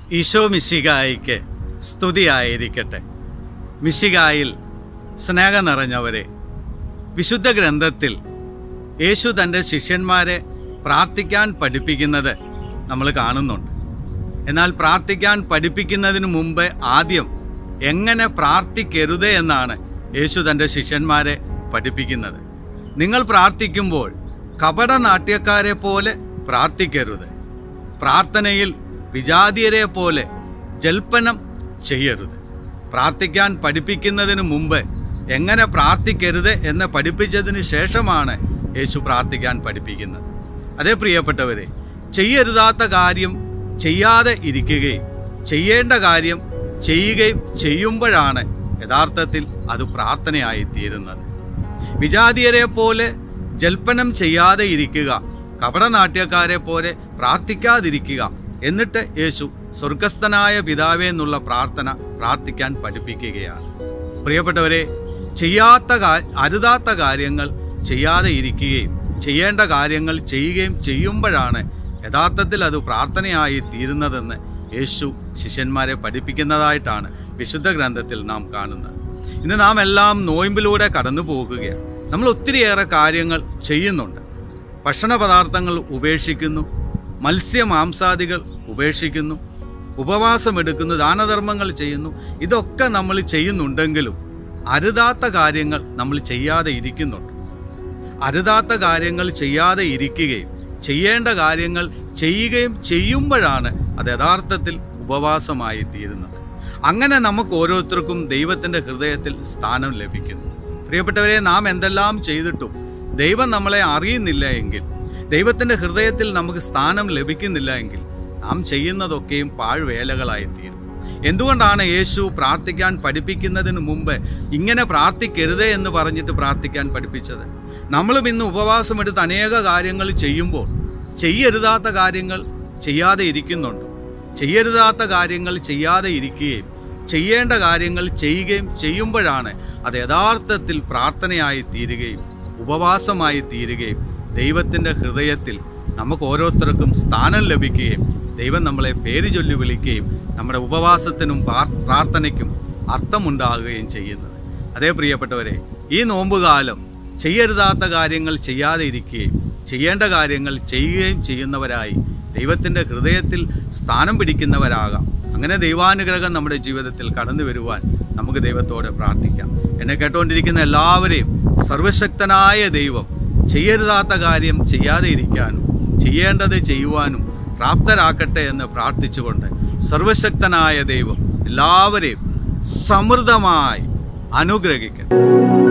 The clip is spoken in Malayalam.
ഈശോ മിശികായിക്ക് സ്തുതിയായിരിക്കട്ടെ മിശികായിൽ സ്നേഹം നിറഞ്ഞവരെ വിശുദ്ധ ഗ്രന്ഥത്തിൽ യേശു തൻ്റെ ശിഷ്യന്മാരെ പ്രാർത്ഥിക്കാൻ പഠിപ്പിക്കുന്നത് നമ്മൾ കാണുന്നുണ്ട് എന്നാൽ പ്രാർത്ഥിക്കാൻ പഠിപ്പിക്കുന്നതിന് മുമ്പ് ആദ്യം എങ്ങനെ പ്രാർത്ഥിക്കരുത് എന്നാണ് യേശു തൻ്റെ ശിഷ്യന്മാരെ പഠിപ്പിക്കുന്നത് നിങ്ങൾ പ്രാർത്ഥിക്കുമ്പോൾ കപട നാട്യക്കാരെ പോലെ പ്രാർത്ഥിക്കരുത് പ്രാർത്ഥനയിൽ വിജാതീയരെ പോലെ ജൽപ്പനം ചെയ്യരുത് പ്രാർത്ഥിക്കാൻ പഠിപ്പിക്കുന്നതിന് മുമ്പ് എങ്ങനെ പ്രാർത്ഥിക്കരുത് എന്ന് പഠിപ്പിച്ചതിന് ശേഷമാണ് യേശു പ്രാർത്ഥിക്കാൻ പഠിപ്പിക്കുന്നത് അതേ പ്രിയപ്പെട്ടവരെ ചെയ്യരുതാത്ത കാര്യം ചെയ്യാതെ ഇരിക്കുകയും ചെയ്യേണ്ട കാര്യം ചെയ്യുകയും ചെയ്യുമ്പോഴാണ് യഥാർത്ഥത്തിൽ അത് പ്രാർത്ഥനയായി തീരുന്നത് വിജാതീയരെ പോലെ ജൽപ്പനം ചെയ്യാതെ ഇരിക്കുക കപടനാട്യക്കാരെ പോലെ പ്രാർത്ഥിക്കാതിരിക്കുക എന്നിട്ട് യേശു സ്വർഗസ്ഥനായ പിതാവേ എന്നുള്ള പ്രാർത്ഥന പ്രാർത്ഥിക്കാൻ പഠിപ്പിക്കുകയാണ് പ്രിയപ്പെട്ടവരെ ചെയ്യാത്ത കാ- അരുതാത്ത കാര്യങ്ങൾ ചെയ്യാതെ ഇരിക്കുകയും ചെയ്യേണ്ട കാര്യങ്ങൾ ചെയ്യുകയും ചെയ്യുമ്പോഴാണ് യഥാർത്ഥത്തിൽ അത് പ്രാർത്ഥനയായി തീരുന്നതെന്ന് യേശു ശിഷ്യന്മാരെ പഠിപ്പിക്കുന്നതായിട്ടാണ് വിശുദ്ധ ഗ്രന്ഥത്തിൽ നാം കാണുന്നത് ഇന്ന് നാം എല്ലാം നോയമ്പിലൂടെ കടന്നു പോകുകയാണ് നമ്മൾ ഒത്തിരിയേറെ കാര്യങ്ങൾ ചെയ്യുന്നുണ്ട് ഭക്ഷണ പദാർത്ഥങ്ങൾ ഉപേക്ഷിക്കുന്നു മത്സ്യമാംസാദികൾ ഉപേക്ഷിക്കുന്നു ഉപവാസമെടുക്കുന്നു ദാനധർമ്മങ്ങൾ ചെയ്യുന്നു ഇതൊക്കെ നമ്മൾ ചെയ്യുന്നുണ്ടെങ്കിലും അരുതാത്ത കാര്യങ്ങൾ നമ്മൾ ചെയ്യാതെ ഇരിക്കുന്നുണ്ട് അരുതാത്ത കാര്യങ്ങൾ ചെയ്യാതെ ഇരിക്കുകയും ചെയ്യേണ്ട കാര്യങ്ങൾ ചെയ്യുകയും ചെയ്യുമ്പോഴാണ് അത് യഥാർത്ഥത്തിൽ ഉപവാസമായി തീരുന്നത് അങ്ങനെ നമുക്ക് ഓരോരുത്തർക്കും ദൈവത്തിൻ്റെ ഹൃദയത്തിൽ സ്ഥാനം ലഭിക്കുന്നു പ്രിയപ്പെട്ടവരെ നാം എന്തെല്ലാം ചെയ്തിട്ടും ദൈവം നമ്മളെ അറിയുന്നില്ല എങ്കിൽ ദൈവത്തിൻ്റെ ഹൃദയത്തിൽ നമുക്ക് സ്ഥാനം ലഭിക്കുന്നില്ല എങ്കിൽ നാം ചെയ്യുന്നതൊക്കെയും പാഴ്വേലകളായി തീരും എന്തുകൊണ്ടാണ് യേശു പ്രാർത്ഥിക്കാൻ പഠിപ്പിക്കുന്നതിന് മുമ്പ് ഇങ്ങനെ പ്രാർത്ഥിക്കരുത് എന്ന് പറഞ്ഞിട്ട് പ്രാർത്ഥിക്കാൻ പഠിപ്പിച്ചത് നമ്മളും ഇന്ന് ഉപവാസമെടുത്ത് അനേക കാര്യങ്ങൾ ചെയ്യുമ്പോൾ ചെയ്യരുതാത്ത കാര്യങ്ങൾ ചെയ്യാതെ ഇരിക്കുന്നുണ്ട് ചെയ്യരുതാത്ത കാര്യങ്ങൾ ചെയ്യാതെ ഇരിക്കുകയും ചെയ്യേണ്ട കാര്യങ്ങൾ ചെയ്യുകയും ചെയ്യുമ്പോഴാണ് അത് യഥാർത്ഥത്തിൽ പ്രാർത്ഥനയായി തീരുകയും ഉപവാസമായി തീരുകയും ദൈവത്തിൻ്റെ ഹൃദയത്തിൽ നമുക്ക് ഓരോരുത്തർക്കും സ്ഥാനം ലഭിക്കുകയും ദൈവം നമ്മളെ പേര് ചൊല്ലി വിളിക്കുകയും നമ്മുടെ ഉപവാസത്തിനും പ്രാർ- പ്രാർത്ഥനയ്ക്കും അർത്ഥമുണ്ടാകുകയും ചെയ്യുന്നത് അതേ പ്രിയപ്പെട്ടവരെ ഈ നോമ്പുകാലം ചെയ്യരുതാത്ത കാര്യങ്ങൾ ചെയ്യാതെ ഇരിക്കുകയും ചെയ്യേണ്ട കാര്യങ്ങൾ ചെയ്യുകയും ചെയ്യുന്നവരായി ദൈവത്തിൻ്റെ ഹൃദയത്തിൽ സ്ഥാനം പിടിക്കുന്നവരാകാം അങ്ങനെ ദൈവാനുഗ്രഹം നമ്മുടെ ജീവിതത്തിൽ കടന്നു വരുവാൻ നമുക്ക് ദൈവത്തോട് പ്രാർത്ഥിക്കാം എന്നെ കേട്ടുകൊണ്ടിരിക്കുന്ന എല്ലാവരെയും സർവശക്തനായ ദൈവം ചെയ്യരുതാത്ത കാര്യം ചെയ്യാതെ ഇരിക്കാനും ചെയ്യേണ്ടത് ചെയ്യുവാനും പ്രാപ്തരാക്കട്ടെ എന്ന് പ്രാർത്ഥിച്ചുകൊണ്ട് സർവശക്തനായ ദൈവം എല്ലാവരെയും സമൃദ്ധമായി അനുഗ്രഹിക്കട്ടെ